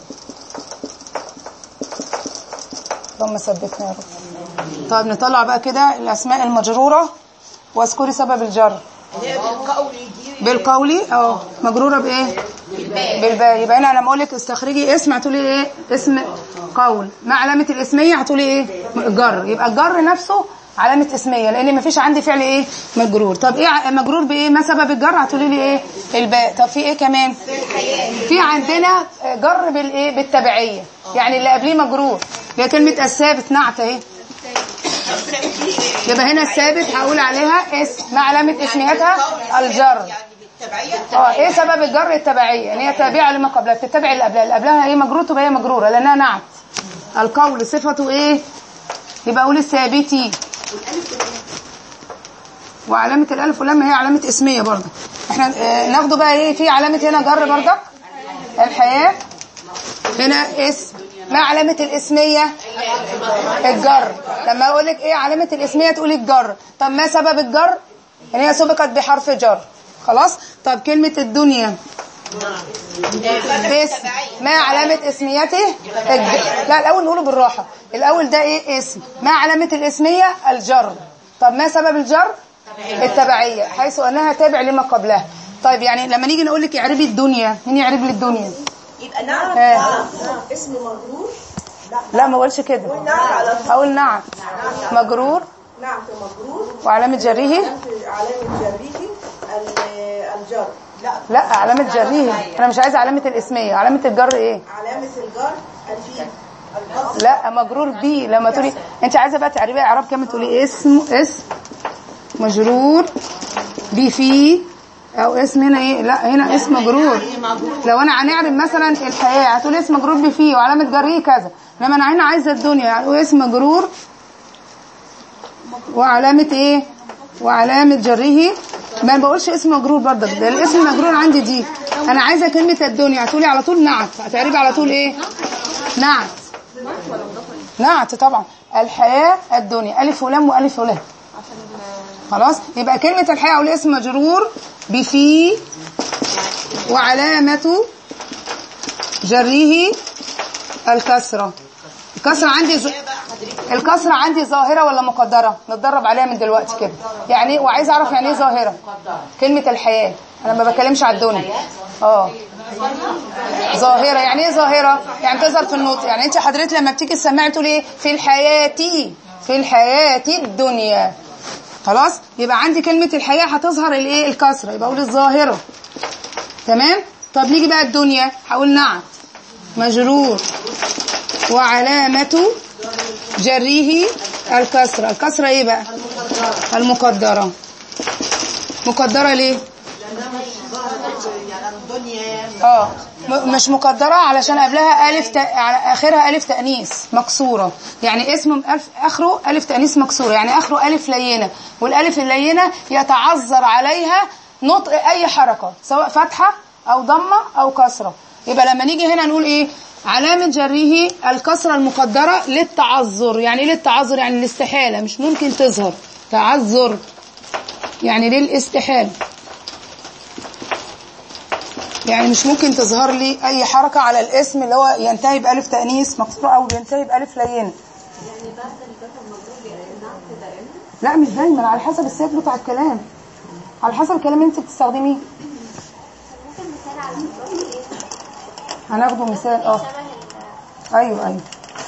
Speaker 1: اللهم ثبتنا يا رب طيب نطلع بقى كده الأسماء المجرورة واذكري سبب الجر
Speaker 3: اللي هي بالقول دي
Speaker 1: بالقولي اه مجروره بايه بالباء يبقى هنا لما اقول لك استخرجي اسم هتقولي ايه اسم قول مع علامه الاسميه هتقولي ايه جر يبقى الجر نفسه علامه اسميه لان مفيش عندي فعل ايه مجرور طب ايه ع- مجرور بايه ما سبب الجر هتقولي لي ايه الباء طب في ايه كمان في عندنا جر بالايه بالتبعيه يعني اللي قبليه مجرور هي كلمه الثابت نعت اهي يبقى هنا الثابت هقول عليها اسم ما علامه اسميتها الجر
Speaker 3: يعني بالتبعية
Speaker 1: اه ايه سبب الجر التبعيه ان هي تابعه لما قبلها بتتبع اللي قبلها اللي قبلها هي مجرور تبقى هي مجروره لانها نعت القول صفته ايه يبقى اقول الثابتي وعلامه الالف واللام هي علامه اسميه برضه احنا آه، ناخده بقى ايه في علامه هنا جر برضك الحياه هنا اسم ما علامه الاسميه الجر لما اقول لك ايه علامه الاسميه تقولي الجر طب ما سبب الجر ان هي سبقت بحرف جر خلاص طب كلمه الدنيا اسم ما علامة اسميته الج... لا الأول نقوله بالراحة الأول ده إيه اسم ما علامة الاسمية الجر طب ما سبب الجر التبعية حيث أنها تابع لما قبلها طيب يعني لما نيجي نقول لك اعربي الدنيا مين يعرب لي الدنيا
Speaker 3: يبقى نعم
Speaker 1: آه.
Speaker 4: اسم مجرور
Speaker 1: لا ما اقولش كده
Speaker 4: نعت على
Speaker 1: اقول نعم مجرور
Speaker 4: نعت مجرور
Speaker 1: وعلامة جره
Speaker 4: علامة جره ال- الجر لا
Speaker 1: لا علامة جره انا مش عايزة علامة الاسمية علامة الجر ايه
Speaker 4: علامة الجر الفيل القصر
Speaker 1: لا مجرور بي لما تقولي انت عايزه بقى تعربي اعراب كامل تقولي اسم اسم مجرور بفي او اسم هنا ايه لا هنا اسم مجرور لو انا هنعرب مثلا الحياه هتقولي اسم مجرور بفي وعلامه جره كذا انما انا هنا عايزه الدنيا هتقولي اسم مجرور وعلامه ايه وعلامه جره ما بقولش اسم مجرور برضك ده الاسم المجرور عندي دي انا عايزه كلمه الدنيا هتقولي على طول نعت هتعربي على طول ايه نعت نعت طبعا الحياة الدنيا ألف ولام وألف ولام خلاص يبقى كلمة الحياة أو الاسم مجرور بفي وعلامة جره الكسرة الكسرة عندي ز... الكسرة عندي ظاهرة ولا مقدرة نتدرب عليها من دلوقتي كده يعني إيه؟ وعايز اعرف يعني ايه ظاهرة كلمة الحياة انا ما بكلمش على الدنيا اه ظاهرة يعني ايه ظاهرة يعني تظهر في النطق يعني انت حضرتك لما بتيجي تسمعي تقول ايه في الحياة في الحياة الدنيا خلاص يبقى عندي كلمة الحياة هتظهر الايه الكسرة يبقى اقول الظاهرة تمام طب نيجي بقى الدنيا هقول نعم مجرور وعلامة جره الكسرة الكسرة ايه بقى المقدرة مقدرة ليه
Speaker 3: يعني الدنيا
Speaker 1: اه م- مش مقدرة علشان قبلها ألف ت... على آخرها ألف تأنيث مكسورة يعني اسم ألف آخره ألف تأنيث مكسورة يعني آخره ألف لينة والألف اللينة يتعذر عليها نطق أي حركة سواء فتحة أو ضمة أو كسرة يبقى لما نيجي هنا نقول إيه علامة جره الكسرة المقدرة للتعذر يعني إيه للتعذر يعني الاستحالة مش ممكن تظهر تعذر يعني للاستحالة يعني مش ممكن تظهر لي اي حركة على الاسم اللي هو ينتهي بألف تأنيث مكسورة او ينتهي بألف لينة لا مش دايما على حسب السياق بتاع الكلام على حسب الكلام اللي انت بتستخدميه
Speaker 5: ممكن مثال على الضغط ايه؟
Speaker 1: هناخده مثال اه
Speaker 5: شبه ال-
Speaker 1: ايوه ايوه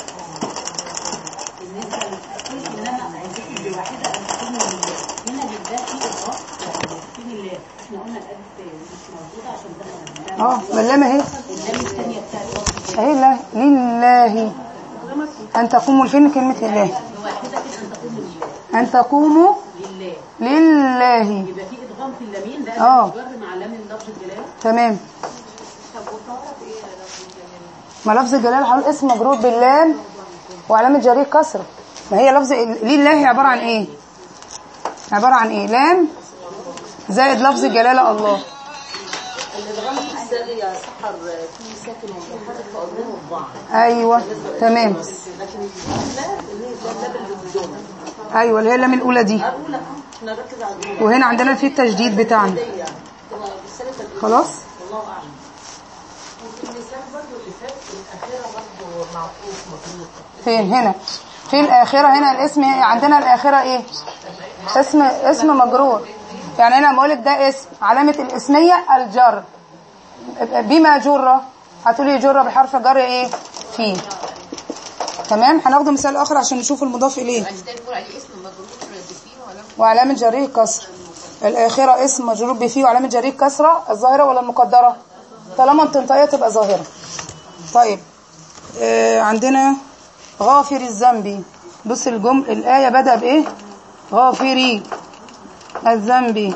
Speaker 6: بالنسبه للتأكيد ان انا عايزاكم بواحده ان تكون هنا لله في اضافه في لله احنا قلنا الالف مش موجوده عشان ده
Speaker 1: اه ملامه اهي
Speaker 6: اللام الثانيه بتاعت وصف
Speaker 1: اهي لا لله ان تقوموا فين كلمه لله
Speaker 6: بواحده كده ان تقوم لله
Speaker 1: ان تقوموا
Speaker 6: لله
Speaker 1: لله
Speaker 6: يبقى في ادغام في اللامين ده
Speaker 1: اه.
Speaker 6: جر مع لام لفظ الجلاله
Speaker 1: تمام
Speaker 2: طب وطارة ايه يا لفظ الجلال؟
Speaker 1: ما لفظ الجلال هقول اسم مجرور باللام وعلامة جريه كسرة ما هي لفظ لله عبارة عن ايه عبارة عن ايه لام زائد لفظ الجلالة الله
Speaker 3: الادغام في السر يا سحر في ساكن ومتحرك فاضمنه الضعف
Speaker 1: ايوه تمام
Speaker 3: لكن اللام اللي هي اللام اللي بدون
Speaker 1: ايوه اللي هي اللام الاولى دي
Speaker 3: الاولى احنا نركز على الاولى
Speaker 1: وهنا عندنا في التجديد بتاعنا
Speaker 3: دي يعني تبقى بالسنه الأولى.
Speaker 1: خلاص
Speaker 3: الله اعلم وفي المثال برضه اللي فات الاخيره برضه معطوف مطلوب
Speaker 1: فين هنا في الآخرة هنا الاسم عندنا الآخرة ايه اسم اسم مجرور يعني انا بقول لك ده اسم علامة الاسمية الجر بما جر هتقولي جر بحرف جر ايه فيه تمام هناخده مثال اخر عشان نشوف المضاف اليه
Speaker 2: عايز ده نقول عليه اسم مجرور بفيه ولا
Speaker 1: وعلامة جريه كسر الآخرة اسم مجرور بفيه وعلامة جريه كسرة الظاهرة ولا المقدرة طالما التنطية تبقى ظاهرة طيب آه عندنا غافر الذنب بص الجم الآية بدأ بإيه غافري الذنب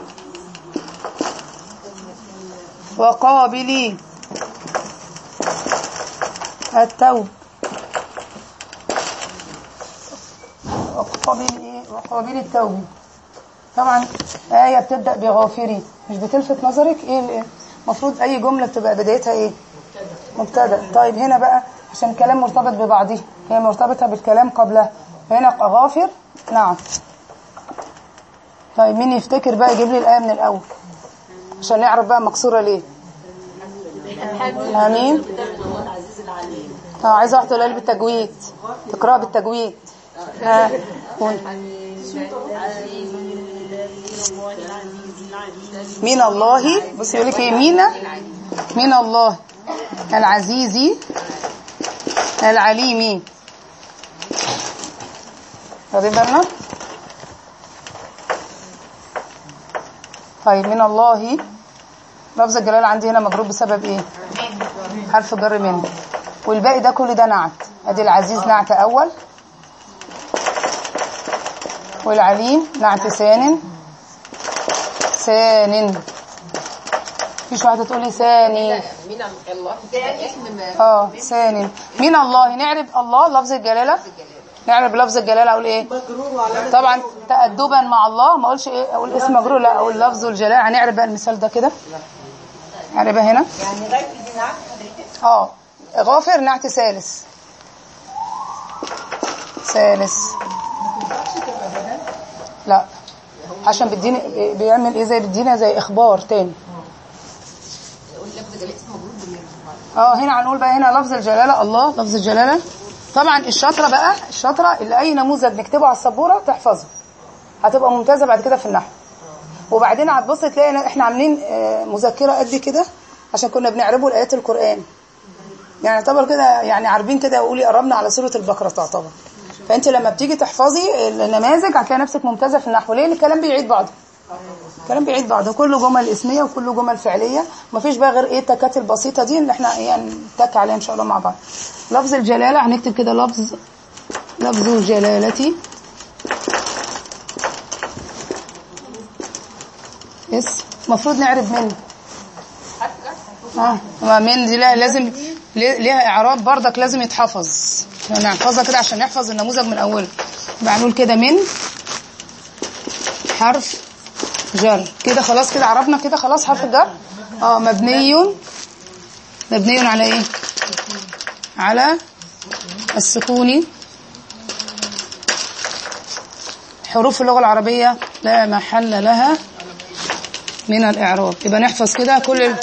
Speaker 1: وقابلي التوب وقابل ايه وقابل التوبة طبعا آية بتبدأ بغافري مش بتلفت نظرك ايه ال- المفروض اي جملة بتبقى بدايتها ايه مبتدا طيب هنا بقى عشان الكلام مرتبط ببعضه هي مرتبطة بالكلام قبلها هنا غافر نعم طيب مين يفتكر بقى يجيب لي الآية من الأول عشان نعرف بقى مكسورة ليه آمين اه عايزة واحدة تقول بالتجويد تقرأ بالتجويد ها قول. من الله بص يقول لك ايه مين من الله العزيز العليم واخدين بالنا طيب من الله لفظ الجلال عندي هنا مجرور بسبب ايه حرف جر من والباقي ده كل ده نعت ادي العزيز نعت اول والعليم نعت ثان ثان مفيش واحده تقول لي ثاني
Speaker 2: من الله ده اسم ما
Speaker 1: اه ثاني من الله نعرف الله لفظ الجلاله نعرف لفظ الجلاله اقول ايه طبعا تأدبا مع الله ما اقولش ايه اقول اسم مجرور لا اقول لفظ الجلاله هنعرف بقى المثال ده كده نعرفها هنا
Speaker 4: يعني غاية دي نعت حضرتك
Speaker 1: اه غافر نعت ثالث ثالث لا عشان بيديني بيعمل ايه زي بيدينا زي اخبار تاني
Speaker 2: يقول لفظ جلال اسم مجرور بالميم
Speaker 1: اه هنا هنقول بقى هنا لفظ الجلاله الله لفظ الجلاله طبعا الشاطره بقى الشاطره اللي اي نموذج نكتبه على السبوره تحفظه هتبقى ممتازه بعد كده في النحو وبعدين هتبص تلاقي إن احنا عاملين آه، مذكره قد كده عشان كنا بنعربه لايات القران يعني يعتبر كده يعني عارفين كده وقولي قربنا على سوره البقره تعتبر فانت لما بتيجي تحفظي النماذج هتلاقي نفسك ممتازه في النحو ليه الكلام بيعيد بعضه الكلام بيعيد بعضه كله جمل اسميه وكله جمل فعليه مفيش بقى غير ايه التكات البسيطه دي اللي احنا يعني نتك عليها ان شاء الله مع بعض لفظ الجلاله هنكتب كده لفظ لفظ الجلاله اسم المفروض نعرف منه اه ما من دي لا لازم ليه- ليها اعراب برضك لازم يتحفظ نحفظها كده عشان نحفظ النموذج من اوله يبقى نقول كده من حرف جر كده خلاص كده عرفنا كده خلاص حرف الجر اه مبني مبني على ايه على السكون حروف اللغة العربية لا محل لها من الإعراب يبقى نحفظ كده كل ال...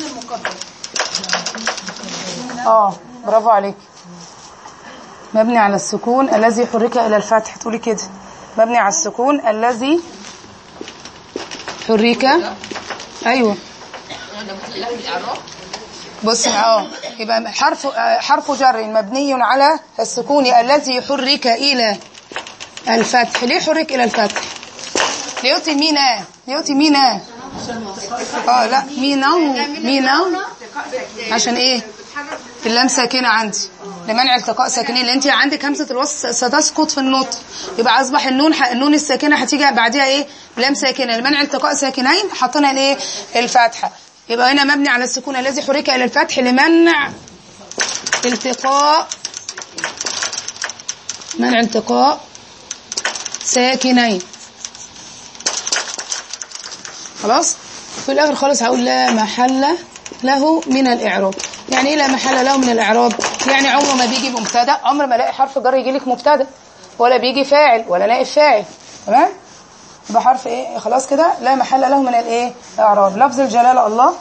Speaker 1: اه برافو عليك مبني على السكون الذي حرك إلى الفتح تقولي كده مبني على السكون الذي حرك ايوه بص اه يبقى حرف آه، حرف جر مبني على السكون الذي حرك الى الفتح ليه حرك الى الفتح ليوتي مينا ليوتي مينا اه لا مينا مينا عشان ايه اللام ساكنه عندي لمنع التقاء ساكنين لان انت عندك همزه الوصل ستسقط في النطق يبقى اصبح النون ح... النون الساكنه هتيجي بعدها ايه لام ساكنه لمنع التقاء ساكنين حطينا الايه الفتحه يبقى هنا مبني على السكون الذي حرك الى الفتح لمنع التقاء منع التقاء ساكنين خلاص في الاخر خالص هقول لا محل له من الاعراب يعني ايه لا محل له من الاعراب يعني عمره ما بيجي مبتدا عمر ما الاقي حرف جر يجي لك مبتدا ولا بيجي فاعل ولا نائب فاعل تمام يبقى حرف ايه خلاص كده لا محل له من الايه الاعراب لفظ الجلاله الله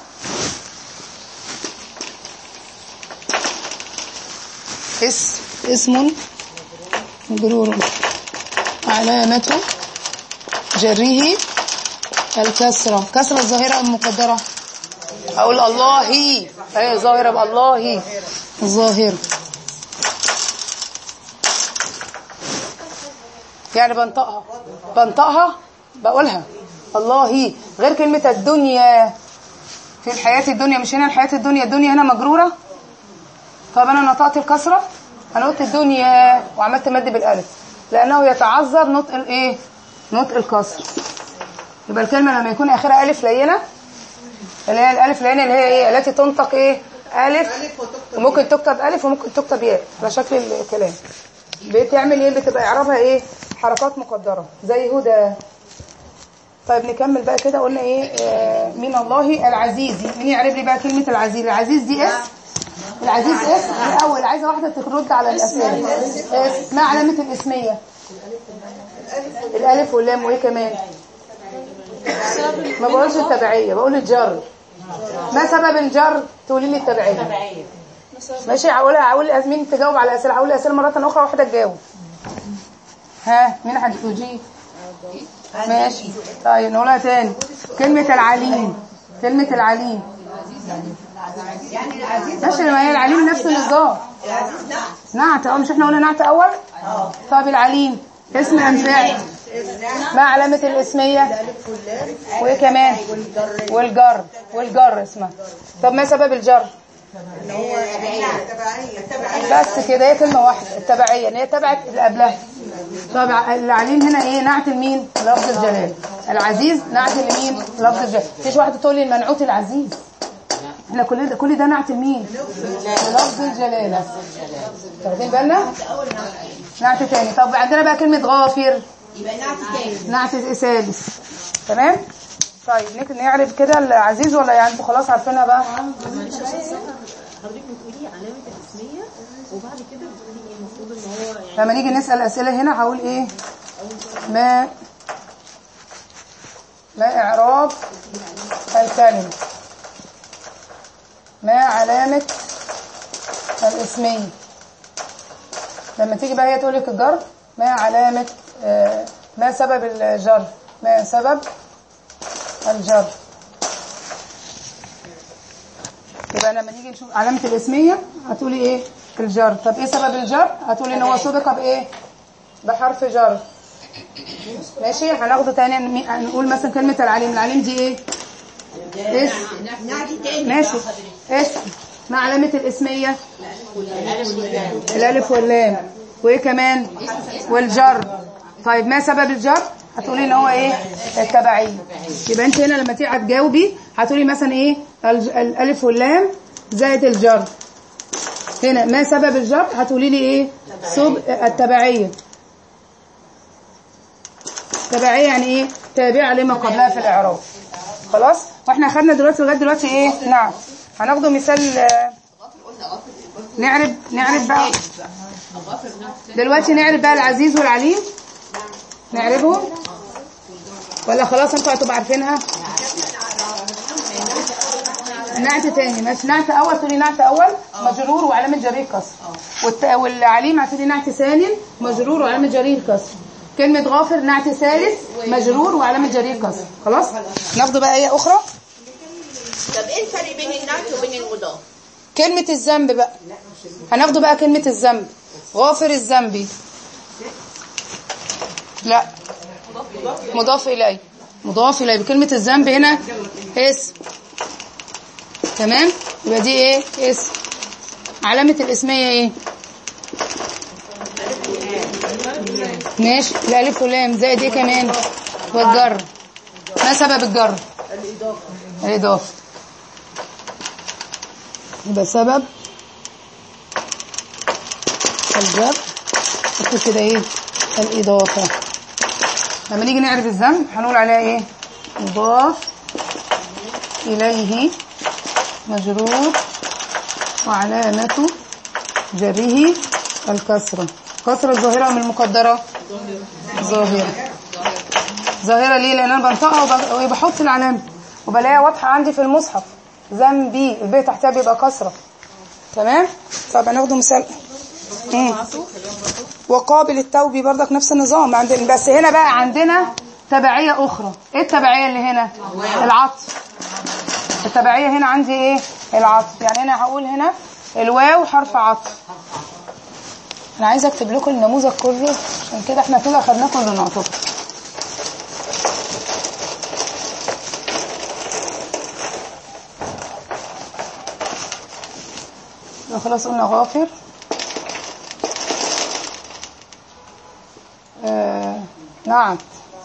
Speaker 1: اسم اسم مجرور علامة جره الكسرة كسرة الظاهرة أم مقدرة أقول الله هي أي ظاهرة بقى الله هي الظاهرة يعني بنطقها بنطقها بقولها الله هي غير كلمة الدنيا في الحياة الدنيا مش هنا الحياة الدنيا الدنيا هنا مجرورة طب أنا نطقت الكسرة أنا قلت الدنيا وعملت مد بالألف لأنه يتعذر نطق الإيه نطق الكسر يبقى الكلمة لما يكون آخرها ألف لينة اللي هي الألف لينة اللي هي إيه التي تنطق إيه ألف وممكن تكتب ألف وممكن تكتب ياء على شكل الكلام بتعمل إيه بتبقى إعرابها إيه حركات مقدرة زي هدى طيب نكمل بقى كده قلنا إيه آه من الله العزيز مين يعرف لي بقى كلمة العزيز العزيز دي اسم العزيز اسم الأول عايزة واحدة ترد على الأسئلة اسم ما علامة الاسمية الألف واللام وإيه كمان ما بقولش التبعية بقول الجر ما سبب الجر تقولي لي التبعية ماشي هقولها هقول مين تجاوب على الأسئلة هقول الأسئلة مرة أخرى واحدة تجاوب ها مين هتجيب ماشي طيب نقولها تاني كلمة العليم كلمة العليم ماشي ما هي العليم نفس النظام نعت اه مش احنا قلنا نعت اول طب العليم اسم ام فعل ما علامة الاسمية وايه كمان والجر والجر اسمها طب ما سبب الجر بس كده هي كلمة واحدة التبعية ان هي تبعت اللي قبلها طب العليم هنا ايه نعت لمين لفظ الجلال العزيز نعت لمين لفظ الجلال مفيش واحدة تقول لي المنعوت العزيز احنا كل ده كل ده نعت لمين لفظ الجلالة واخدين بالنا نعت تاني طب عندنا بقى كلمة غافر
Speaker 4: يبقى نعت تاني
Speaker 1: نعت ثالث تمام طيب ممكن نعرف كده العزيز ولا يعني انتوا خلاص عارفينها بقى
Speaker 3: حضرتك بتقولي علامة الاسمية وبعد كده بتقولي ايه المفروض ان هو يعني
Speaker 1: لما نيجي نسأل أسئلة هنا هقول ايه ما ما إعراب الكلمة ما علامة الاسمية لما تيجي بقى هي تقول لك الجر ما علامة آه، ما سبب الجر ما سبب الجر يبقى لما نيجي نشوف علامة الاسمية هتقولي ايه الجر طب ايه سبب الجر هتقولي ان هو سبق بايه بحرف جر ماشي هناخده تاني نمي- نقول مثلا كلمة العليم العليم دي ايه اسم
Speaker 4: نعت تاني
Speaker 1: ماشي اسم ما علامة الاسمية الالف واللام وايه كمان والجر طيب ما سبب الجر هتقولي ان هو ايه التبعية يبقى انت هنا لما تيجي تجاوبي هتقولي مثلا ايه الج- الالف واللام زائد الجر هنا ما سبب الجر هتقولي لي ايه سب التبعية تبعية يعني ايه تابعة لما قبلها في الاعراب خلاص واحنا خدنا دلوقتي لغايه دلوقتي ايه نعم هناخده مثال آه، نعرف نعرف بقى دلوقتي نعرف بقى العزيز والعليم نعرفهم ولا خلاص انتوا هتبقوا عارفينها نعت تاني ماشي نعت اول تقولي نعت اول مجرور وعلامه جرير كسر والت- والعليم هتقولي نعت ثاني مجرور وعلامه جرير كسر كلمة غافر نعت ثالث مجرور وعلامة جرير كسر خلاص ناخده بقى ايه اخرى
Speaker 4: طب ايه الفرق بين النعت وبين المضاف؟
Speaker 1: كلمة الذنب بقى هناخده بقى كلمة الذنب غافر الذنب لا مضاف إليه مضاف إليه بكلمة الذنب هنا اسم تمام يبقى دي ايه اسم علامة الاسمية ايه ماشي الألف واللام زائد ايه كمان والجر ما سبب الجر الإضافة يبقى سبب الجر اكتب كده ايه الإضافة لما نيجي نعرف الذنب هنقول عليها ايه مضاف إليه مجرور وعلامة جره الكسرة كسرة ظاهرة من المقدرة ظاهرة ظاهرة ليه لأن أنا بنطقها وب- وبحط العلامة وبلاقيها واضحة عندي في المصحف ذنبي البيت تحتها بيبقى كسرة تمام طب هناخده مثال مم. وقابل التوب برضك نفس النظام عندنا بس هنا بقى عندنا تبعية أخرى ايه التبعية اللي هنا العطف التبعية هنا عندي ايه العطف يعني انا هقول هنا الواو حرف عطف انا عايزه اكتب لكم النموذج كله عشان كده احنا كده خدناه كله نعتبر يبقى خلاص قلنا غافر آه نعم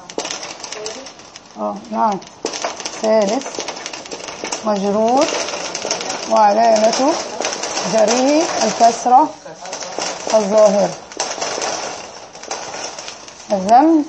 Speaker 1: اه نعم ثالث مجرور وعلامة جره الكسرة الظاهرة الذنب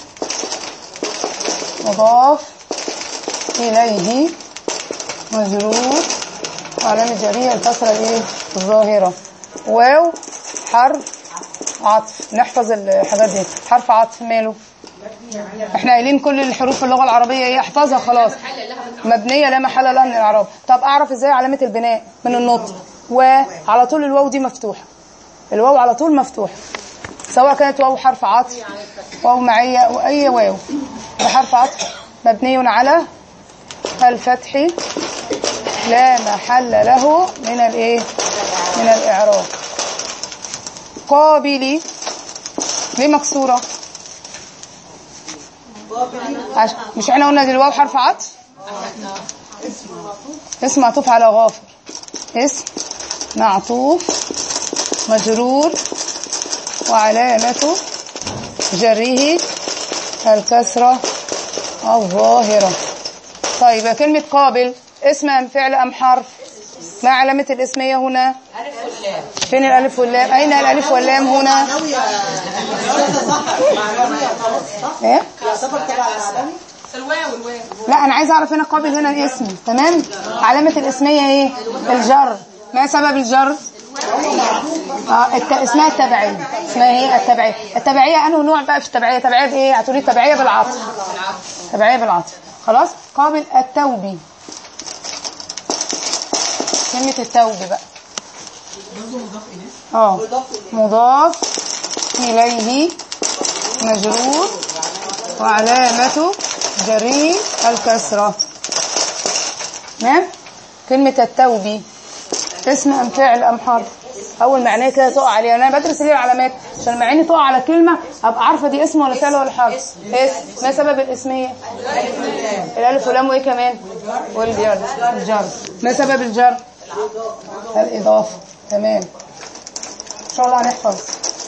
Speaker 1: مضاف إليه مجرور وعلامة جريه الكسرة الايه الظاهرة واو حرف عطف نحفظ الحاجات دي حرف عطف ماله احنا قايلين كل الحروف في اللغة العربية ايه احفظها خلاص مبنية لا محل لها من الاعراب طب اعرف ازاي علامة البناء من النطق وعلى طول الواو دي مفتوحة الواو على طول مفتوحة سواء كانت واو حرف عطف واو معية او اي واو بحرف عطف مبني على الفتح لا محل له من الايه من الاعراب قابلي ليه مكسوره عش... مش احنا قلنا دي الواو حرف عطف اسم معطوف على غافر اسم معطوف مجرور وعلامة جره الكسرة الظاهرة طيب يبقى كلمة قابل اسم أم فعل أم حرف ما علامة الاسمية هنا فين الألف واللام أين الألف واللام هنا ايه لا انا عايزه اعرف هنا قابل هنا الاسم تمام علامه الاسميه ايه الجر ما سبب الجر اه الت... اسمها التبعيه اسمها ايه التبعيه التبعيه انه نوع بقى في التبعيه تبعيه بايه هتقولي التبعيه بالعطف تبعيه بالعطف خلاص قابل التوبي كلمه التوبي بقى اه مضاف اليه مجرور وعلامة جري الكسرة تمام كلمة التوبي اسم أم فعل أم حرف أول معناه كده تقع عليها أنا بدرس ليه العلامات عشان لما عيني تقع على كلمة أبقى عارفة دي اسم ولا فعل ولا حرف اسم ما سبب الاسمية الألف واللام وإيه كمان والجر الجر ما سبب الجر الإضافة تمام إن شاء الله هنحفظ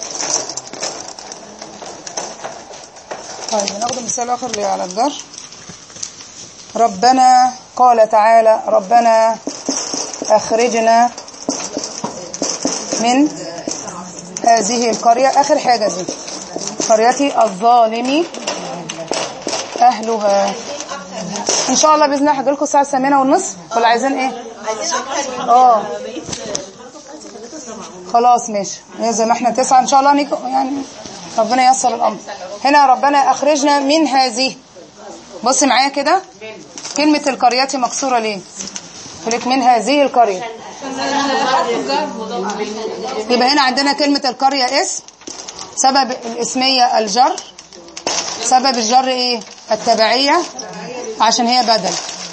Speaker 1: طيب ناخد مثال آخر اللي على الجر ربنا قال تعالى ربنا أخرجنا من هذه القرية آخر حاجة دي قريتي الظالم أهلها إن شاء الله بإذن الله هجيلكوا الساعة الثامنة والنصف ولا عايزين إيه؟ اه خلاص ماشي زي ما احنا تسعة إن شاء الله نيجي يعني ربنا ييسر الأمر هنا ربنا أخرجنا من هذه بص معايا كده كلمة القرية مكسورة ليه لك من هذه القرية يبقى هنا عندنا كلمة القرية اسم سبب الاسمية الجر سبب الجر ايه التبعية عشان هي بدل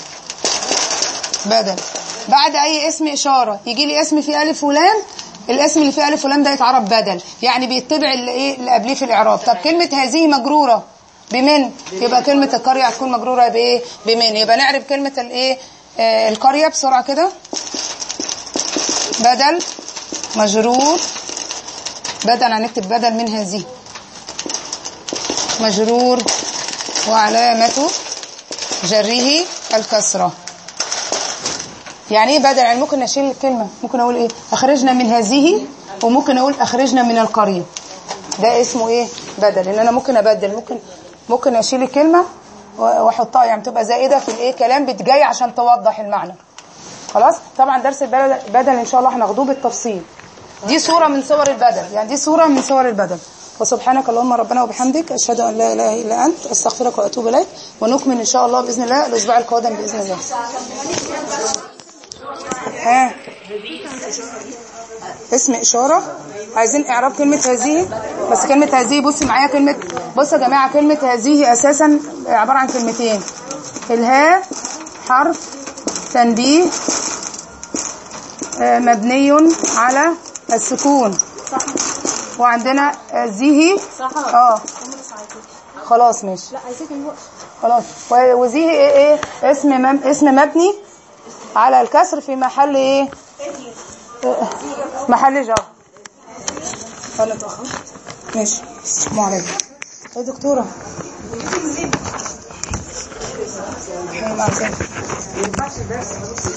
Speaker 1: بدل بعد اي اسم اشاره يجي لي اسم فيه الف ولام الاسم اللي فيه الف ولام ده يتعرب بدل يعني بيتبع اللي ايه اللي قبليه في الاعراب طب كلمه هذه مجروره بمن يبقى كلمه القريه هتكون مجروره بايه بمن يبقى نعرف كلمه الايه آه القريه بسرعه كده بدل مجرور بدل هنكتب بدل من هذه مجرور وعلامة جره الكسرة يعني ايه بدل يعني ممكن اشيل الكلمة ممكن اقول ايه اخرجنا من هذه وممكن اقول اخرجنا من القرية ده اسمه ايه بدل ان انا ممكن ابدل ممكن ممكن اشيل الكلمة واحطها يعني تبقى زائدة في الايه كلام بتجاي عشان توضح المعنى خلاص طبعا درس البدل بدل ان شاء الله هناخدوه بالتفصيل دي صورة من صور البدل يعني دي صورة من صور البدل وسبحانك اللهم ربنا وبحمدك أشهد أن لا إله إلا أنت أستغفرك وأتوب إليك ونكمل إن شاء الله بإذن الله الأسبوع القادم بإذن الله ها اسم إشارة عايزين إعراب كلمة هذه بس كلمة هذه بصي معايا كلمة بصوا يا جماعة كلمة هذه أساسا عبارة عن كلمتين الهاء حرف تنبيه آه، مبني على السكون وعندنا زيه اه خلاص ماشي لا خلاص و- وزيه ايه ايه اسم مم اسم مبني على الكسر في محل ايه آه، محل جر انا اتاخرت ماشي السلام عليكم يا دكتوره مع السلامه